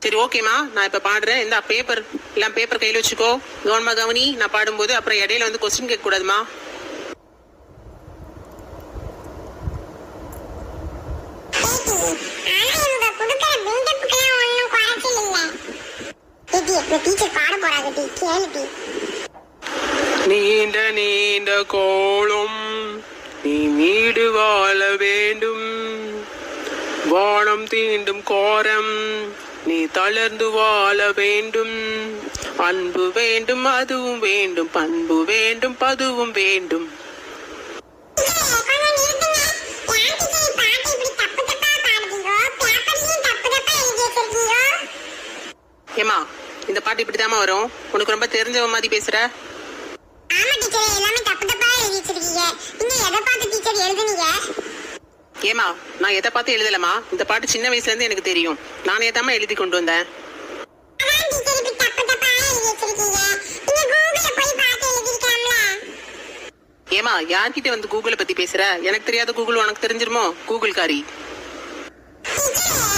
சரி ஓகேம்மா நான் இப்ப பாடுறேன் இந்த பேப்பர் எல்லாம் பேப்பர் கையில வச்சுக்கோ கவனமா கவனி நான் பாடும்போது அப்புறம் இடையில வந்து கொஸ்டின் கேட்க கூடாதுமா டீச்சர் பாட போறாங்க டி கேளு டி நீண்ட நீண்ட கோளும் நீ வீடு வாழ வேண்டும் வானம் தீண்டும் கோரம் நீ தளர்ந்து வாழ வேண்டும் அன்பு வேண்டும் அதுவும் வேண்டும் பண்பு வேண்டும் பதுவும் வேண்டும் கொஞ்சம் நிறுத்துங்க ஏன் டீச்சர் பாட்டு இப்படி தப்பு தப்பா பாடுறீங்க பேப்பர்லயும் தப்பு தப்பா எழுதி வச்சிருக்கீங்க ஏமா இந்த பாட்டு இப்படிதாம்மா வரும் உனக்கு ரொம்ப தெரிஞ்சவ மாதிரி பேசுற ஆமா டீச்சர் எல்லாமே தப்பு தப்பா எழுதி வச்சிருக்கீங்க நீங்க எதை பார்த்து டீச்சர் எழுதுனீங்க ஏமா நான் எதை பார்த்து எழுதலமா இந்த பாட்டு சின்ன வயசுல இருந்து எனக்கு தெரியும் நானே தாம்மா எழுதி கொண்டு வந்தேன் அதான் டீச்சர் இப்படி தப்பு தப்பா எழுதி வச்சிருக்கீங்க நீங்க கூகுள்ல போய் பார்த்து எழுதிருக்கலாம்ல ஏமா யார்கிட்ட வந்து கூகுளை பத்தி பேசுற எனக்கு தெரியாத கூகுள் உனக்கு தெரிஞ்சிருமோ கூகுள் காரி டீச்சர்